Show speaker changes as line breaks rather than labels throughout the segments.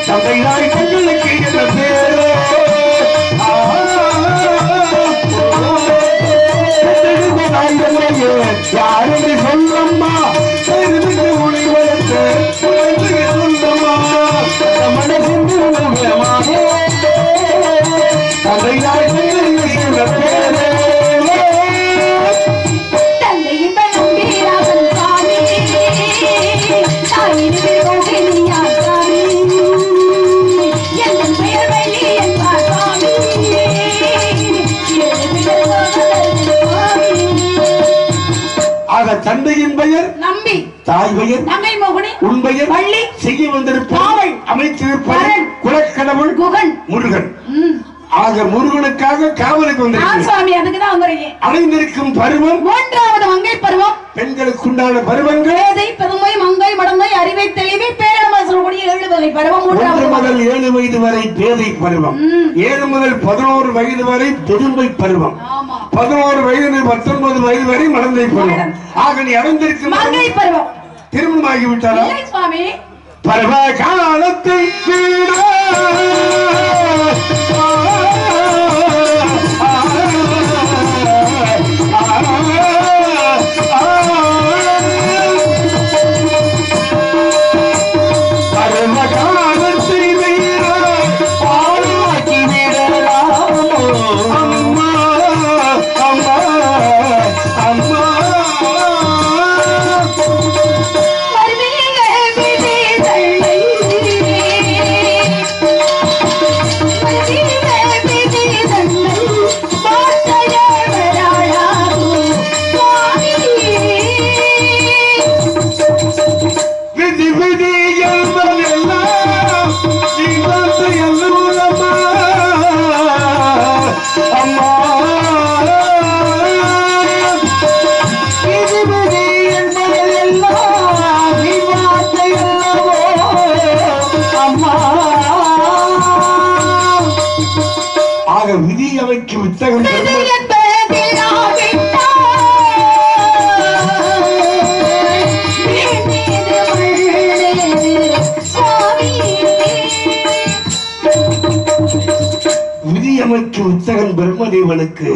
தந்தையாய் பொங்கலுக்கு என்ன பேரோ ஆ, பெற்றெடுத்த தாய்தந்தையே, யாரென்று சொல்லம்மா பெருமிக்கு உனை வளர்த்து உனக்கு சொல்லம்மா மனசின் உள்ளமானே தந்தையாய் பொங்கலுக்கு என்ன பேரோ
தந்தையின் பழம் வீராசன் சாமி தாயின் விருகோகினியா சாமி என் பெயர் வள்ளி என்பார் சாமி என் பெயர் கோவலன் சுவாமி.
ஆக தந்தையின் பெயர்
நம்பி
தாய் பெயர்
நங்கை மோகனி
உன் பெயர்
வள்ளி
செய்ய வந்திருப்பாள்
காவல்.
அமைச்சிருப்பாள்
கரண்.
குலக்கடவுள்
குகன்
முருகன்
ம்.
ஆக முருகனுக்காக காவலுக்கு
ஆ
வந்திருக்கிறார்
சுவாமி அதுக்கு தான் வந்துருக்கேன்
அடைந்திருக்கும் பருவம்
மூன்றாவது மங்கை பருவம்
பெண்களுக்குண்டான பருவங்கள்
பேதை பெருமை மங்கை மடந்தை அறிவை தெளிவை பேரம சொல்லக்கூடிய ஏழு வகை பருவம்
ஒன்று
மூன்றாவது மங்கை.
முதல் ஏழு வயது வரை பேதை பருவம்
ம்.
ஏழு முதல் பதினோரு வயது வரை பெருமை பருவம்
ஆமா
பதினோரு வயது பத்தொன்பது வயது வரை மடந்தை பருவம் ஆக நீ அடைந்திருக்கும்
மங்கை பருவம்
திருமணமாகி விட்டாரா
இல்லை சுவாமி
பருவ காலத்தை வீணா. பருவ காலத்தை வீணா. பாழாக்கி விடலாமோ. அம்மா, அம்மா, அம்மா.
மருமீக விதி தள்ளை மருமீக விதி தள்ளை வார்த்தைய வராளாகு சுவாமி
விதி விதி என்பதெல்லாம் விவாத எல்லூரம்மா அம்மா விதி விதி என்பதெல்லாம் விவாத எல்லவோ அம்மா ஆக விதி அவைக்கு புத்தகம்
விதி
தருவது
என்பதிலாவிட்டால் என் மீது உள்ளது சுவாமி
விதி அமைக்கு உத்தகன் பிரம்மதேவனுக்கு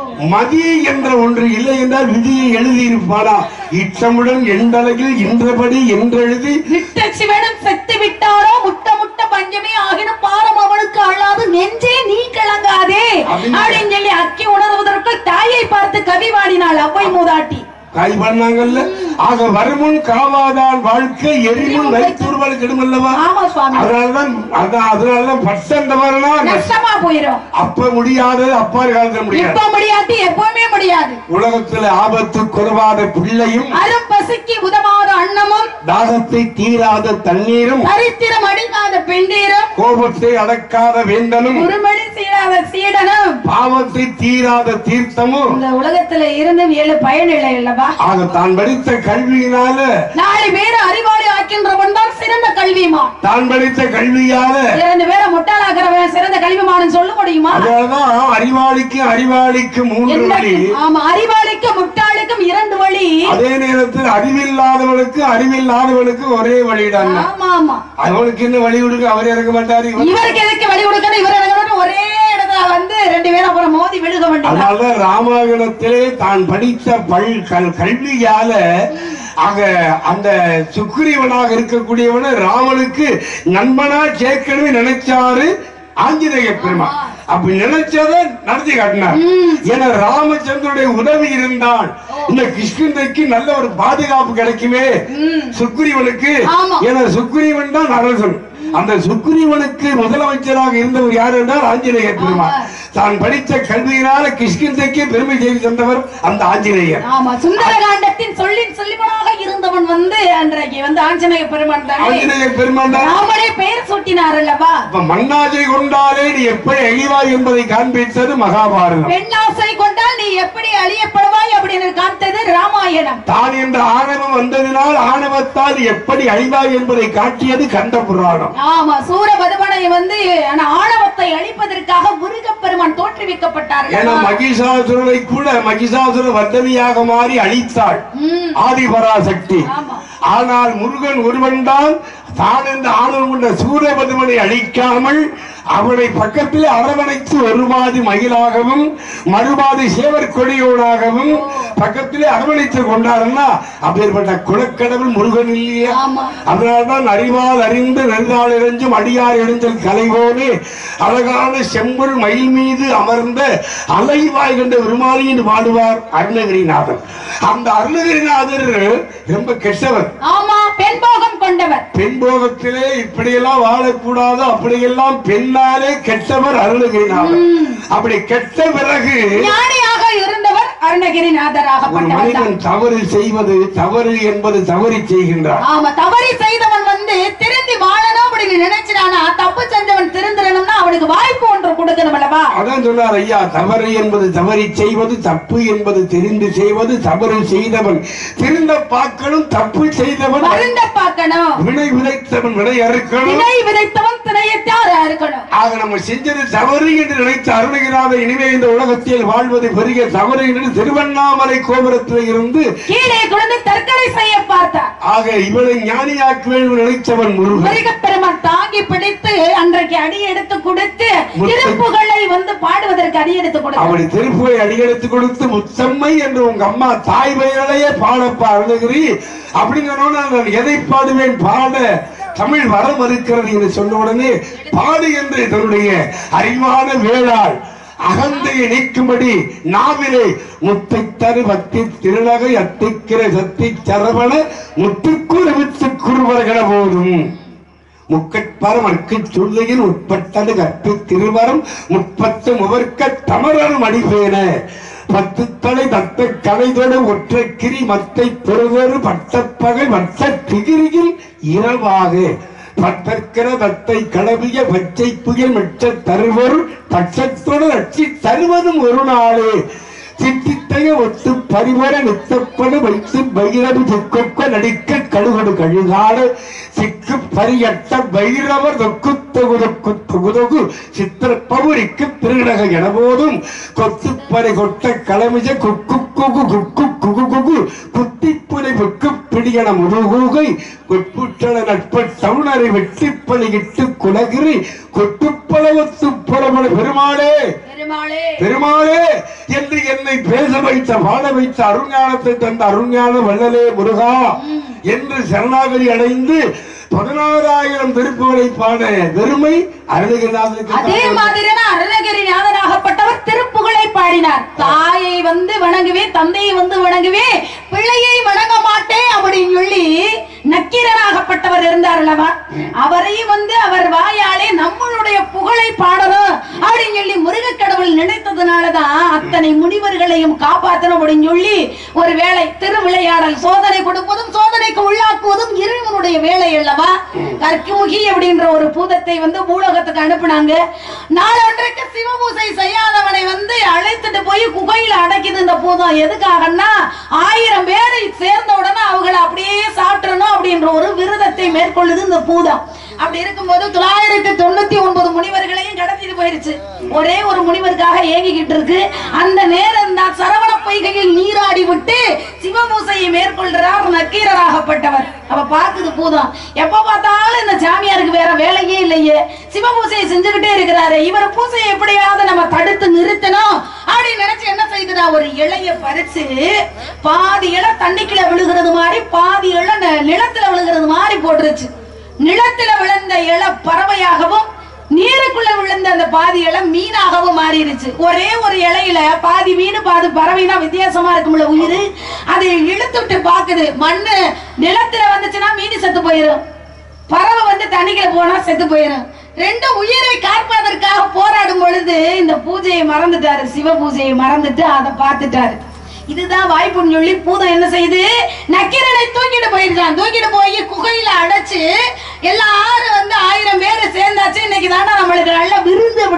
மதி என்ற ஒன்று இல்லை என்றால் விதியை எழுதியிருப்பானா இச்சமுடன் எண்டளவில் இன்றபடி என்றெழுதி
விட்ட சிவனும் செத்து விட்டாரோ முட்ட முட்ட பஞ்சமே ஆகினும் பாரம் அவனுக்கு அழாது நெஞ்சே நீ கிளங்காதே
அப்படின்னு
அப்படின்னு சொல்லி அக்கி உணர்வதற்குள் தாயை பார்த்து கவி பாடினாள் அவ்வை மூதாட்டி
காய் பண்ணாங்கல்ல ஆக வருமுன் காவாதான் வாழ்க்கை எரிமுன் வைத்தூர்வல் கெடுமல்லவா
ஆமா சுவாமி
அதனாலதான் அதான் அதனாலதான் பட்சந்த வரலாம்
நஷ்டமா போயிரும்
அப்ப முடியாதது அப்பாறு காலத்துல முடியாது
இப்ப முடியாது எப்பவுமே முடியாது
உலகத்துல ஆபத்து குறைவாத பிள்ளையும்
அரும் பசிக்கு உதவாத அன்னமும்
தாகத்தை தீராத தண்ணீரும்
தரித்திரம் அடிக்காத பெண்டீரும்
கோபத்தை அடக்காத வேந்தனும்
குறுமணி சீடாத சீடனும்
பாவத்தை தீராத தீர்த்தமும்
இந்த உலகத்துல இருந்து ஏழு பயன் இல்லை அல்லவா
ஆக தான் படித்த கல்வியினால
நாலு பேர் அறிவாளி ஆக்கின்றவன் தான் சிறந்த கல்விமான்
தான் படித்த கல்வியால
இரண்டு பேரை முட்டாளாக்குறவன் சிறந்த கல்விமானு சொல்ல முடியுமா
அதனாலதான் அறிவாளிக்கு அறிவாளிக்கு மூன்று
என்ன
வழி
ஆமா அறிவாளிக்கும் முட்டாளுக்கும் இரண்டு வழி
அதே நேரத்தில் அறிவில்லாதவனுக்கு அறிவில்லாதவனுக்கு ஒரே வழிதான்
ஆமா ஆமா
அவனுக்கு என்ன வழி கொடுக்க அவர் இறங்க மாட்டாரு இவர்
இவருக்கு எதுக்கு வழி கொடுக்கணும் இவர் இறங்கணும் ஒரே இடத்துல வந்து ரெண்டு பேரும் அப்புறம் மோதி விழுக வேண்டியது
அதனாலதான் ராமாயணத்திலே தான் படித்த பல் கல் கல்வியால ஆக அந்த சுக்ரீவனாக இருக்கக்கூடியவன ராமனுக்கு நண்பனா சேர்க்கணும்னு நினைச்சாரு ஆஞ்சநேய பெருமாள் அப்படி நினைச்சத நடத்தி காட்டினார் ஏன்னா ராமச்சந்திரனுடைய உதவி இருந்தால் இந்த கிருஷ்ணனுக்கு நல்ல ஒரு பாதுகாப்பு கிடைக்குமே சுக்ரீவனுக்கு
ஆமா.
ஏன்னா சுக்ரீவன் தான் அரசன் அந்த சுக்ரீவனுக்கு முதலமைச்சராக இருந்தவர் யார் என்றால் ஆஞ்சநேயர் பெருமாள் தான் படித்த கல்வியினால கிருஷ்ணனுக்கே பெருமை செய்து தந்தவர் அந்த ஆஞ்சநேயர்
ஆமா சுந்தர காண்டத்தின் சொல்லின் சொல்லிவனாக இருந்தவன் வந்து அன்றைக்கு வந்து ஆஞ்சநேய பெருமான் தானே
ஆஞ்சநேயர் பெருமாள் தான்
ராமனே பெயர் சூட்டினார் அல்லவா
அப்ப மண்ணாஜை கொண்டாலே நீ எப்படி அழிவாய் என்பதை காண்பித்தது மகாபாரதம்
பெண்ணாசை கொண்டால் நீ எப்படி அழியப்படுவாய் அப்படின்னு காத்தது ராமாயணம்
தான் என்ற ஆணவம் வந்ததினால் ஆணவத்தால் எப்படி அழிவாய் என்பதை காட்டியது கந்த புராணம்
ஆமா சூரபதுமனை வந்து ஆனா ஆணவத்தை அழிப்பதற்காக முருகப்பெருமான் தோற்றுவிக்கப்பட்டார்
ஏன்னா மகிஷாசுரனை கூட மகிஷாசுர வர்தனியாக மாறி அழித்தாள்
ம்,
ஆதிபராசக்தி
ஆமா
ஆனால் முருகன் ஒருவன் தான் தான் என்ற ஆணவம் கொண்ட சூரியபதுமனை அழிக்காமல் அவனை பக்கத்தில் அரவணைத்து ஒரு பாதி மயிலாகவும் மறுபாதி சேவர் கொடியோடாகவும் பக்கத்திலே அரவணைத்து கொண்டாருன்னா அப்பேற்பட்ட குலக்கடவுள் முருகன் இல்லையா
ஆமா
அதனால்தான் அறிவால் அறிந்து நெருந்தாள் இறைஞ்சும் அடியார் இணைஞ்சல் கலைவோடு அழகான செம்பொருள் மயில் மீது அமர்ந்த அலைவாய் கண்ட விருமாளி என்று பாடுவார் அருணகிரிநாதர் அந்த அருணகிரிநாதர் ரொம்ப கெட்டவர்
ஆமா பெண் போகம் கொண்டவர்
பெண்போகத்திலே இப்படியெல்லாம் வாழக்கூடாது அப்படியெல்லாம் பெண்ணாலே கெட்டவர் அருணகிரிநாதர் அப்படி கெட்ட பிறகு
ஞானியாக இருந்தவர்
ஒரு
அருணகிரிநாதராகப்பட்டவர் தான்.
மனிதன் தவறு செய்வது தவறு என்பது தவறி செய்கின்றார்
ஆமா தவறி செய்தவன் வந்து திருந்தி வாழணும் அப்படின்னு நினைச்சிடானா தப்பு செஞ்சவன் திருந்தணும்னா அவனுக்கு வாய்ப்பு ஒன்று கொடுக்கணும் அல்லவா
அதான் சொன்னார் ஐயா தவறு என்பது தவறி செய்வது தப்பு என்பது தெரிந்து செய்வது தவறு செய்தவன் திருந்த பார்க்கணும் தப்பு செய்தவன்
வருந்த பார்க்கணும்
வினை விதைத்தவன் வினை அறுக்கணும்
வினை விதைத்தவன் திணையத்தார இருக்கணும்
ஆக நம்ம செஞ்சது தவறு என்று நினைத்த அருணகிராத இனிமே இந்த உலகத்தில் வாழ்வது பெரிய தவறு என்று திருவண்ணாமலை கோபுரத்தில் இருந்து
கீழே குழந்தை தற்கொலை செய்ய பார்த்தார்
ஆக இவனை ஞானியாக்க வேண்டும் நினைத்தவன் முருகன்
முருகப்பெருமான் தாங்கி பிடித்து அன்றைக்கு அடி எடுத்து கொடுத்து
முத்து-
திருப்புகளை வந்து பாடுவதற்கு அடி எடுத்து கொடுத்தார்
அவனை திருப்புவை அடியெடுத்து கொடுத்து முத்தம்மை என்று உங்க அம்மா தாய் பெயரையே பாடப்பா அருணகிரி அப்படிங்கிறோன்னு நான் எதை பாடுவேன் பாட தமிழ் வர மறுக்கிறது என்று சொன்ன உடனே பாடு என்று தன்னுடைய அறிவான வேளாள் அகந்தையை நீக்கும்படி நாவிலே முத்தை தரு பக்தி திருநகை அத்திக்கிற சத்தி சரவண முத்துக்குறு வித்து குருவர்கள போதும் முக்கட்பரம் அற்குச் சொல்லையில் உட்பட்டது கற்பு திருவரம் முப்பத்து முவர்க்க தமரரும் அடிபேன பத்து தலை தத்த கலைதொடு ஒற்றை கிரி மத்தை பெருவரு பட்டப்பகை மற்ற திகிரியில் இரவாக பட்டற்கிற தத்தை கடவிய பச்சை புயல் மெச்ச தருவொரு பட்சத்தோடு அச்சி தருவதும் ஒரு நாளே சித்தித்தைய ஒத்து பரிவர நித்தப்படு வைத்து பைரவி சிக்கொக்க நடிக்க கழுகடு கழுகாடு சிக்கு பரியட்ட பைரவர் தொக்கு தொகு தொக்கு தொகு தொகு சித்திர பவுரிக்கு திருநக எனபோதும் கொத்து பறை கொட்ட களமிஜ குக்கு குகு குக்கு குகு குகு குத்திப்புனை புக்கு பிடியன முருகூகை கொட்புற்றன நட்ப தமிழரை வெட்டி பணியிட்டு குலகிரி கொட்டுப்பளவத்து புறமண பெருமாளே
பெருமாளே
பெருமாளே என்று என்னை பேச வைத்த பாட வைத்த அருஞானத்தை தந்த அருஞான வள்ளலே முருகா என்று சரணாகதி அடைந்து பதினாறாயிரம் திருப்புகளை பாட பெருமை அருணகிரிநாதனுக்கு
அதே
தான்.
மாதிரியான அருணகிரி நாதனாகப்பட்டவர் திருப்புகழை பாடினார் தாயை வந்து வணங்குவேன் தந்தையை வந்து வணங்குவேன் பிள்ளையை வணங்க மாட்டேன் அப்படின்னு சொல்லி நக்கீரனாகப்பட்டவர் இருந்தார் அல்லவா அவரையும் வந்து அவர் வாயாலே நம்மளுடைய புகழை பாடணும் அப்படின்னு சொல்லி முருகக்கடவுள் நினைத்ததுனாலதான் அத்தனை முனிவர்களையும் காப்பாற்றணும் அப்படின்னு சொல்லி ஒரு வேலை திருவிளையாடல் சோதனை கொடுப்பதும் சோதனைக்கு உள்ளாக்குவதும் இறைவனுடைய வேலை அல்லவா கற்குமுகி அப்படின்ற ஒரு பூதத்தை வந்து பூலோகத்துக்கு அனுப்புனாங்க நாளொன்றைக்கு சிவபூசை செய்யாதவனை வந்து அழைத்துட்டு போய் குகையில அடைக்குது இந்த பூதம் எதுக்காகன்னா ஆயிரம் பேரை சேர்ந்த உடனே அவங்கள அப்படியே சாப்பிடணும் அப்படின்ற ஒரு விரதத்தை மேற்கொள்ளுது இந்த பூதம் அப்படி இருக்கும்போது தொள்ளாயிரத்தி தொண்ணூத்தி ஒன்பது முனிவர்களையும் கடத்திட்டு போயிருச்சு ஒரே ஒரு முனிவருக்காக ஏங்கிக்கிட்டு இருக்கு அந்த நேரம் தான் சரவண பொய்கையில் நீராடி விட்டு சிவபூசையை மேற்கொள்கிறார் நக்கீரராகப்பட்டவர் அவ பாக்குது பூதம் எப்ப பார்த்தாலும் இந்த சாமியாருக்கு வேற வேலையே இல்லையே சிவபூசையை செஞ்சுக்கிட்டே இருக்கிறாரு இவர் பூசையை எப்படியாவது நம்ம தடுத்து நிறுத்தணும் அப்படின்னு நினைச்சு என்ன செய்யுதுடா ஒரு இலைய பறிச்சு பாதி இலை தண்ணிக்குள்ள விழுகிறது மாதிரி பாதி இலை ந- நிலத்துல விழுகிறது மாதிரி போட்டுருச்சு நிலத்துல விழுந்த இலை பறவையாகவும் நீருக்குள்ள விழுந்த அந்த பாதி இலை மீனாகவும் மாறிடுச்சு ஒரே ஒரு இலையில பாதி மீன் பாதி பறவைனா வித்தியாசமா இருக்கும்ல உயிர் அதை இழுத்துட்டு பாக்குது மண்ணு நிலத்துல வந்துச்சுன்னா மீன் செத்து போயிடும் பறவை வந்து தண்ணிக்குள்ள போனா செத்து போயிடும் ரெண்டு உயிரை காப்பதற்காக போராடும் பொழுது இந்த பூஜையை மறந்துட்டாரு சிவ பூஜையை மறந்துட்டு அதை பார்த்துட்டாரு இதுதான் வாய்ப்புன்னு சொல்லி பூதம் என்ன செய்யுது நக்கீரனை தூக்கிட்டு போயிருக்கான் தூக்கிட்டு போய் குகையில அடைச்சு எல்லாரும் வந்து ஆயிரம் பேர் சேர்ந்தாச்சு இன்னைக்கு தானே நம்மளுக்கு நல்ல விருந்து அப்படின்னு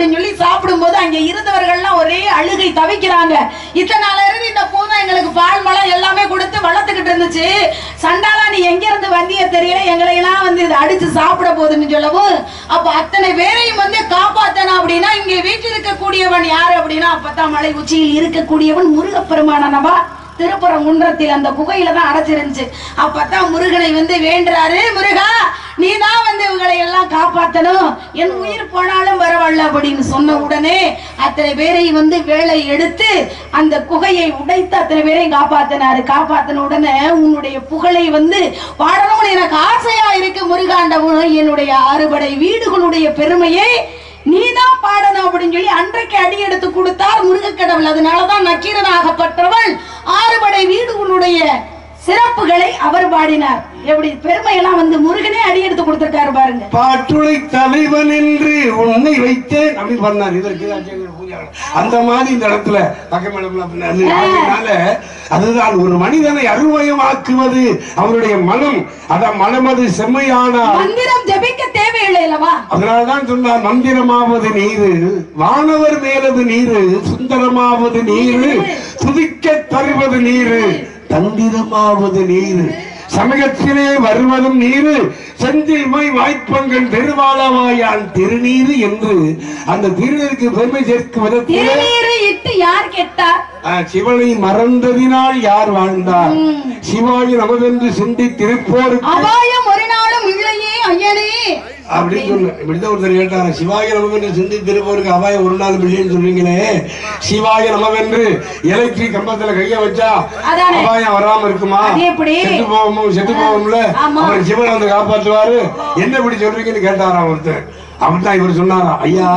அப்படின்னு சொல்லி சாப்பிடும்போது அங்க இருந்தவர்கள்லாம் ஒரே அழுகை தவிக்கிறாங்க இத்தனை நாள் இருந்து இந்த பூனை எங்களுக்கு பால் மலம் எல்லாமே கொடுத்து வளர்த்துக்கிட்டு இருந்துச்சு சண்டாலா நீ எங்க இருந்து வந்திய தெரியல எங்களை எல்லாம் வந்து இதை அடிச்சு சாப்பிட போகுதுன்னு சொல்லவும் அப்ப அத்தனை பேரையும் வந்து காப்பாத்தணும் அப்படின்னா இங்க வீட்டில் இருக்கக்கூடியவன் யாரு அப்படின்னா அப்பதான் மலை உச்சியில் இருக்கக்கூடியவன் முருகப்பெருமானவா திருப்பரங்குன்றத்தில் அந்த குகையில தான் அடைச்சிருந்துச்சு அப்பதான் முருகனை வந்து வேண்டுறாரு முருகா நீ தான் வந்து இவங்களை எல்லாம் காப்பாத்தணும் என் உயிர் போனாலும் பரவாயில்ல அப்படின்னு சொன்ன உடனே அத்தனை பேரையும் வந்து வேலை எடுத்து அந்த குகையை உடைத்து அத்தனை பேரையும் காப்பாத்தினாரு காப்பாத்தின உடனே உன்னுடைய புகழை வந்து பாடணும்னு எனக்கு ஆசையா இருக்கு முருகாண்டவன் என்னுடைய அறுபடை வீடுகளுடைய பெருமையை நீதான் பாடணும் அப்படின்னு சொல்லி அன்றைக்கு அடி எடுத்து கொடுத்தார் முருகக்கடவுள் அதனாலதான் நக்கீரனாகப்பட்டவள் ஆறுபடை வீடுகளுடைய சிறப்புகளை அவர் பாடினார் எப்படி பெருமையெல்லாம் வந்து முருகனே அடி எடுத்து கொடுத்திருக்காரு பாருங்க
பாட்டுளை தலைவன் என்று உன்னை வைத்தேன் அப்படி பண்ணார் இதற்கு ராஜேந்திர பூஜாரி. அந்த மாதிரி இந்த இடத்துல பக்கமேளம்லாம் பண்ணாரு அதனால அதுதான் ஒரு மனிதனை அருவயமாக்குவது அவருடைய மனம் அதான் மனமது செம்மையானால்
மந்திரம் ஜெபிக்க தேவையில்லை அல்லவா
அதனால்தான் சொன்னார் மந்திரமாவது நீரு வானவர் மேலது நீரு சுந்தரமாவது நீரு துதிக்க தருவது நீரு தந்திரமாவது நீரு சமயத்திலே வருவதும் நீரு செந்தில்மை வாய்ப்பங்கள் பெருவாளவாயான் திருநீரு என்று அந்த திருநீருக்கு பெருமை சேர்க்கும் விதத்திலே
திருநீரு இட்டு யார் கேட்டார்
ஆ, சிவனை மறந்ததினால் யார் வாழ்ந்தார் சிவாஜி நமதென்று சிந்தி திருப்போருக்கு
அபாயம் ஒரு நாளும் இல்லையே ஐயனே
அப்படின்னு சொன்ன இப்படிதான் ஒருத்தர் கேட்டாங்க சிவாய நமவென்று சிந்தி திருப்போருக்கு அபாயம் ஒரு நாள் இல்லைன்னு சொல்றீங்களே சிவாய நமவென்று எலக்ட்ரிக் கம்பத்துல கைய வச்சா
அதானே.
அபாயம் வராம இருக்குமா
அது எப்படி?
செத்து போவோம் செத்து போவோம்ல
ஆமா.
அவர் சிவன் வந்து காப்பாற்றுவாரு என்ன இப்படி சொல்றீங்கன்னு கேட்டாராம் ஒருத்தர் அப்படித்தான் இவர் சொன்னாராம் ஐயா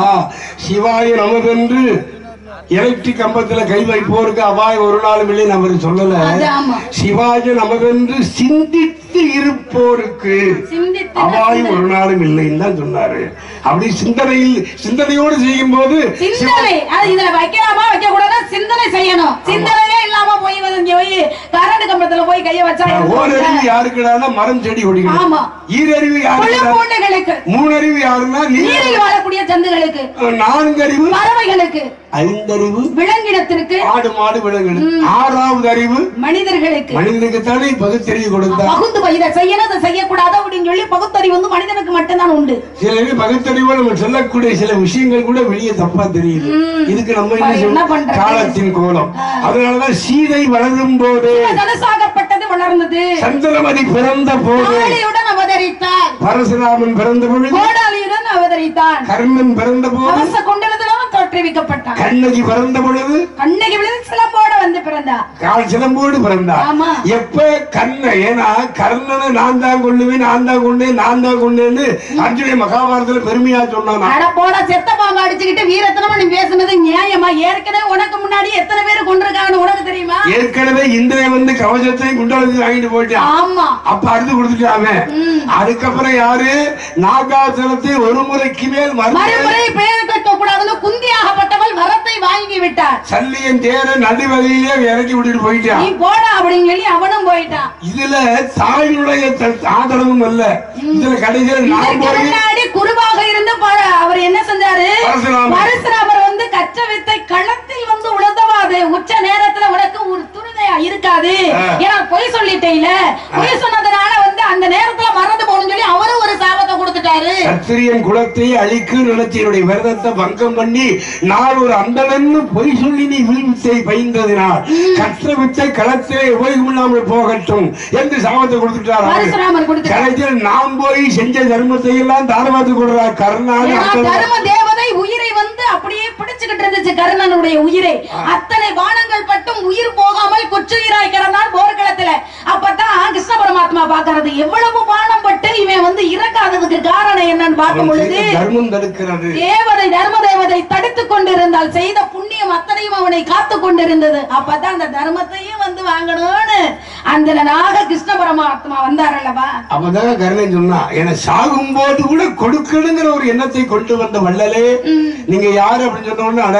சிவாய நமவென்று எலக்ட்ரிக் கம்பத்துல கை வைப்போருக்கு அபாயம் ஒரு நாளும் இல்லைன்னு அவர் சொல்லல
அது ஆமா
சிவாஜி நமவென்று சிந்தித்து இருப்போருக்கு
சிந்தித்து
அபாயம் ஒரு நாளும் இல்லைன்னு தான் சொன்னாரு அப்படி சிந்தனையில் சிந்தனையோடு செய்யும் போது
சிந்தனை அது இதுல வைக்கலாமா வைக்க கூடாதா சிந்தனை செய்யணும் சிந்தனையே இல்லாம போய் வந்து இங்க போய் கரண்ட் கம்பத்துல போய் கைய வச்சா எப்படி
ஓரறிவு யாருக்குடானா மரம் செடி
ஆமா.
கொடிக்கணும் ஈரறிவு
புழு
யாருக்கு
பூண்டுகளுக்கு
மூணறிவு யாருன்னா நீர்
நீரில் வாழக்கூடிய ஜந்துகளுக்கு
நான்கு அறிவு
பறவைகளுக்கு
ஐந்தறிவு
விலங்கினத்திற்கு
ஆடு மாடு விலங்குகள் ஆறாவது அறிவு
மனிதர்களுக்கு
மனிதனுக்கு தானே பகுத்தறிவு கொடுத்தா
பகுந்து போய் இதை செய்யணும் இதை செய்யக்கூடாது அப்படின்னு சொல்லி பகுத்தறிவு வந்து மனிதனுக்கு மட்டும்தான் உண்டு
சில பேர் பகுத்தறிவோட நம்ம சொல்லக்கூடிய சில விஷயங்கள் கூட வெளியே தப்பா தெரியுது இதுக்கு நம்ம என்ன
என்ன
சொல்றோம்?
பண்றது?
காலத்தின் கோலம் அதனாலதான் சீதை வளரும் போது
தனுசாகப்பட்டது வளர்ந்தது
சந்திரமதி பிறந்த போது
காளியுடன் அவதரித்தார்
பரசுராமன் பிறந்த பொழுது
கோடாலியுடன் அவதரித்தான்
கர்ணன் பிறந்த போது
அவச குண்டலத்திலும் தோற்றுவிக்கப்பட்டான்
கண்ணகி பிறந்த பொழுது
கண்ணகி விழுந்து சிலம்போட வந்து பிறந்தா
கால் சிலம்போடு பிறந்தார்
ஆமா
எப்ப கண்ண ஏன்னா கர்ணனை நான் தான் கொள்ளுவேன் நான் தான் கொண்டேன் நான் தான் கொண்டேன்னு அர்ஜுனன் மகாபாரதத்துல பெருமையா சொன்னானா
அட போடா செத்த பாம்பு அடிச்சுக்கிட்டு வீரத்தனமா நீ பேசுனது நியாயமா ஏற்கனவே உனக்கு முன்னாடி எத்தனை பேர் கொண்டிருக்காங்கன்னு உனக்கு தெரியுமா
ஏற்கனவே இந்திரன் வந்து கவசத்தை குண்டலத்தை வாங்கிட்டு போயிட்டான்
ஆமா
அப்ப அறுத்து கொடுத்துட்டாங்க அதுக்கப்புறம் யாரு நாகாசனத்தை ஒரு முறைக்கு மேல் மறுமுறை
மறுமுறை பெயர் கேட்க கூடாதுன்னு குந்தியாகப்பட்டவள் வரத்தை வாங்கி விட்டார்
சல்லியன் தேர நடுவழியிலே இறக்கி விட்டுட்டு போயிட்டான்
நீ போடா அப்படின்னு சொல்லி அவனும் போயிட்டான்
இதுல தாயினுடைய த- ஆதரவும் அல்ல இதுல கடைசியில் நான்
இதற்கு
போய்
முன்னாடி குருவாக இருந்து ப- அவர் என்ன செஞ்சாரு
பரசுராமர்.
பரசுராமர் வந்து கச்ச வித்தை களத்தில் வந்து உழுதவாது உச்ச நேரத்துல உனக்கு ஒரு துருதையா இருக்காது
ஆ.
ஏன்னா பொய் சொல்லிட்டேல பொய் சொன்னதுனால வந்து அந்த நேரத்துல மறந்து போகணும்னு சொல்லி அவரும் ஒரு சாபத்தை கொடுத்துட்டாரு
சத்திரியன் குலத்தை அழிக்கு நினைச்சு என்னுடைய விரதத்தை பங்கம் பண்ணி நான் ஒரு அந்தனன்னு பொய் சொல்லி நீ வில்வித்தை பயின்றதினால் கற்ற வித்தை களத்திலே உபயோகமில்லாமல் போகட்டும் என்று சாபத்தை கொடுத்துட்டார் அவரு.
பரசுராமர் கொடுத்துட்டார்
கடைசியில் நாம் போய் செஞ்ச தர்மத்தை எல்லாம் தாரவாத்து கொடுறார் கருணாக
ஏன்னா
அந்தணன்.
தர்ம தேவதை உயிரை வந்து அப்படியே பிடிச்சுக்கிட்டு இருந்துச்சு கர்ணனுடைய உயிரை அத்தனை பானங்கள் பட்டும் உயிர் போகாமல் குற்றுயிராய் கிடந்தான் போர்க்களத்துல அப்பதான் கிருஷ்ண பரமாத்மா பாக்குறது எவ்வளவு பானம் பட்டு இவன் வந்து இறக்காததுக்கு காரணம் என்னன்னு பார்க்கும்
அவன்
பொழுது
செய்த தர்மம் தடுக்கிறது
தேவதை தர்ம தேவதை தடுத்துக் கொண்டிருந்தால் செய்த புண்ணியம் அத்தனையும் அவனை காத்து கொண்டிருந்தது அப்பதான் அந்த தர்மத்தையும் வந்து வாங்கணும்னு அந்த நாக கிருஷ்ண பரமாத்மா வந்தார் அல்லவா
அப்பதான் கருணன் சொன்னா என சாகும் போது கூட கொடுக்கணுங்கிற ஒரு எண்ணத்தை கொண்டு வந்த வள்ளலே நீங்க யாரு அப்படின்னு சொன்ன உடனே அடே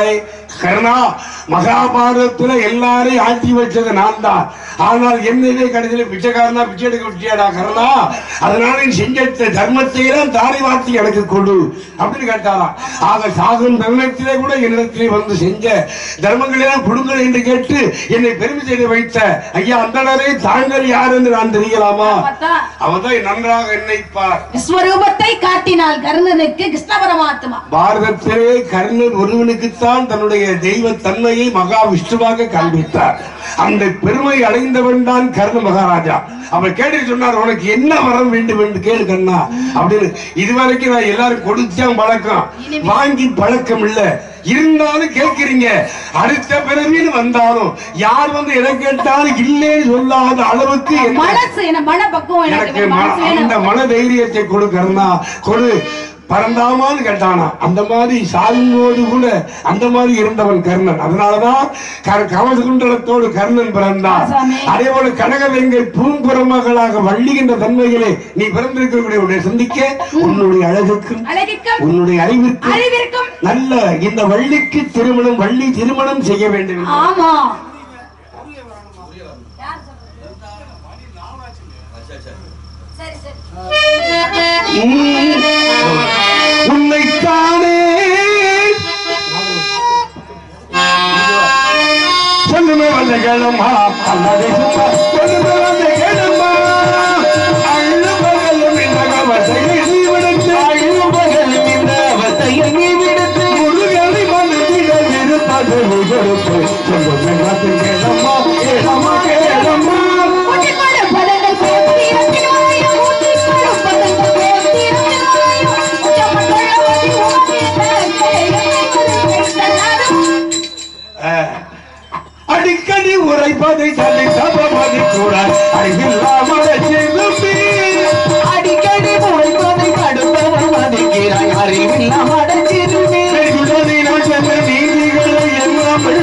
கருணா மகாபாரதத்துல எல்லாரையும் ஆட்சி வச்சது நான் தான் ஆனால் என்னவே கடைசியில பிச்சைக்காரனா பிச்சை எடுக்க விட்டியாடா கருணா அதனால நீ செஞ்ச தர்மத்தை எல்லாம் தாரை வார்த்தை எனக்கு கொடு அப்படின்னு கேட்டாராம் ஆக சாகும் தருணத்திலே கூட என்னிடத்திலே வந்து செஞ்ச தர்மங்களை எல்லாம் கொடுங்கள் என்று கேட்டு என்னை பெருமை செய்து வைத்த ஐயா அந்தனரே தாங்கள் யார் என்று நான் தெரியலாமா
பார்த்தா
அவன் நன்றாக என்னைப்பார்
விஸ்வரூபத்தை காட்டினாள் கர்ணனுக்கு கிருஷ்ண பரமாத்மா
பாரதத்திலே கர்ணன் ஒருவனுக்குத்தான் தன்னுடைய தெய்வ தன்மையை மகா விஷ்ணுவாக காண்பித்தார் அந்த பெருமை அடைந்தவன் தான் கர்ண மகாராஜா அவர் கேட்டு சொன்னார் உனக்கு என்ன வரம் வேண்டும் என்று கேளு கண்ணா அப்படின்னு இதுவரைக்கும் நான் எல்லாரும் கொடுத்தான் பழக்கம் வாங்கி பழக்கம் இல்ல இருந்தாலும் கேட்கிறீங்க அடுத்த பிறவின்னு வந்தாலும் யார் வந்து எதை கேட்டாலும் இல்லைன்னு சொல்லாத அளவுக்கு என்ன
மனசு என்ன மன பக்குவம் எனக்கு
எனக்கு ம-
மனசு
அந்த
வேணும்
மன தைரியத்தை கொடுக்கறனா கொடு பறந்தாமான்னு கேட்டானா அந்த மாதிரி சாலினோடு கூட அந்த மாதிரி இருந்தவன் கர்ணன் அதனாலதான் க- கவசகுண்டலத்தோடு கர்ணன் பிறந்தான்
ஆசாமி.
அதே போல கனகவெங்கை பூம்புறமகளாக வள்ளிகின்ற தன்மைகளே நீ பிறந்திருக்கக்கூடிய சந்திக்க உன்னுடைய அழகுக்கும்
அழகிக்கும்
உன்னுடைய அறிவிற்கும்
அறிவிற்கும்
நல்ல இந்த வள்ளிக்கு திருமணம் வள்ளி திருமணம் செய்ய வேண்டும் என்று
ஆமா சரி சரி
உன்னைத்தானே சொல்லுமே வந்த கேளம்மா அல்லது சும்மா சொல்லுமே வந்த கேளம்மா அள்ளு பகலும் இந்த கவசையை நீ விடுத்து அள்ளு பகலும் இந்த அவசையை நீ விடுத்து முருகனை மனதில் இருப்பது கொடுத்து சொல்லுமே வந்த கேளம்மா கேளம்மா கேளம்மா
ஊற்றிக் கொடுப்பதங்கள் கோத்திரத்தின் வாயும், ஊற்றிக் கொடுப்பதங்கள் கோத்திரத்தின் வாயும். உச்சமண்டலவதி உமதியதே, எம்மை வைத்தனாரும்.
அடிக்கடி உரைப்பதை தள்ளி தப்பமதி கூட அறிவில்லாமல் செல்லுமே
அடிக்கடி உழைப்பதை தடுப்பவன் மதிக்கிறாய் அறிவில்லாம அடைச்சிருமே
பெருகுடலை நான் சொன்ன நீதிகளை எல்லாமே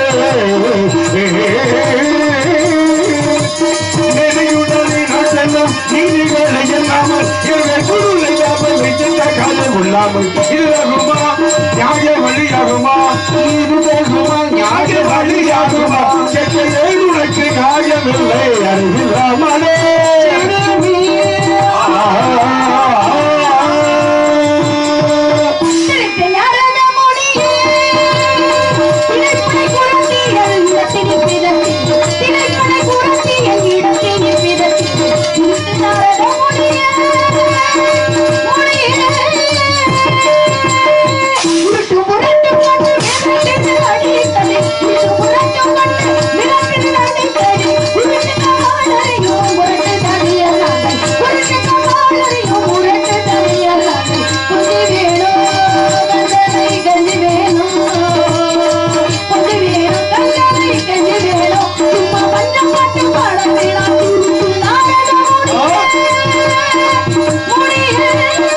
நெறியுடலை நான் சொன்ன நீதிகளை எல்லாமல் இவர்கள் குருளை யாமல் வைத்திருந்த காலம் கொள்ளாமல் இதுகுமா நியாய வழியாகுமா இது போகுமா நியாய வழியாகுமா செத்தையே உனக்கு நியாயமில்லை அறிவில்லாமலே
திருட்டு ஞானத மொழியே, திரைப்படை குரத்தி எழிலத்தினி பிதற்றி, திரைப்படை குரத்தி எழிலத்தினி பிதற்றி, திருட்டு ஞானத மொழியே, மொழியே. உருட்டு முரட்டு கண்டு விரட்டிட்டு அடித்தது, உருட்டு முரட்டு கண்டு விரட்டிட்டு அடித்தது, உருட்டு காலரையோ முரட்டு தடியலாதை, உருட்டு காலரையோ முரட்டு தடியலாதை, புத்தி வேணும், கஞ்சனை கஞ்சி வேணும், புத்தி வேணும், கஞ்சனை கஞ்சி வேணும், சும்மா பஞ்சம் பாட்டு பாட வேணாம், உருட்டு நாடக முடியே,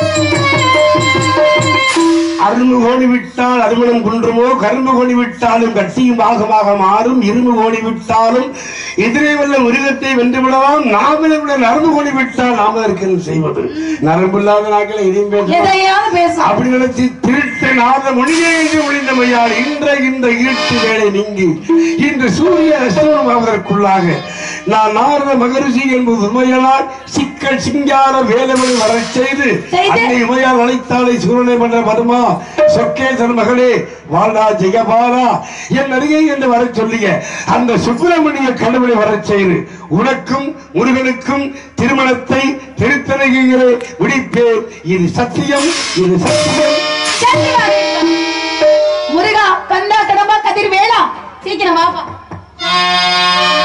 அரும்பு கோணி விட்டால் அருமணம் குன்றுமோ கரும்பு கோணி விட்டாலும் கட்டியும் பாகமாக மாறும் இரும்பு கோணி விட்டாலும் எதிரே வல்ல மிருகத்தை வென்று விடலாம் நாமளை விட நரம்பு கோணி விட்டால் நாம அதற்கு என்ன செய்வது நரம்பு இல்லாத நாட்களை எதையும் பேச
எதையாவது பேசும்
அப்படி நினைச்சு திருட்டு நாத மொழியே என்று ஒளிந்தமையால் இன்ற இந்த இருட்டு வேலை நீங்கி இன்று சூரிய அஸ்தமனமாவதற்குள்ளாக நான் நாரத மகரிஷி என்பது உண்மையால் சிக்கல் சிங்கார வேலைமணி வரச் செய்து
செய்து.
அன்னை உமையால் அழைத்தாலை சூரனை பண்ற பதுமா சொக்கேசன் மகளே வாழ்டா ஜெயபாலா என் அருகே என்று வரச் சொல்லிய அந்த சுப்பிரமணிய கடவுளை வரச் செய்து உனக்கும் முருகனுக்கும் திருமணத்தை திருத்தணிகளை முடிப்பேன் இது சத்தியம் இது சத்தியம்
சரி வா. முருகா கந்தா கடம்பா கதிர் வேளா சீக்கிரம் வாப்பா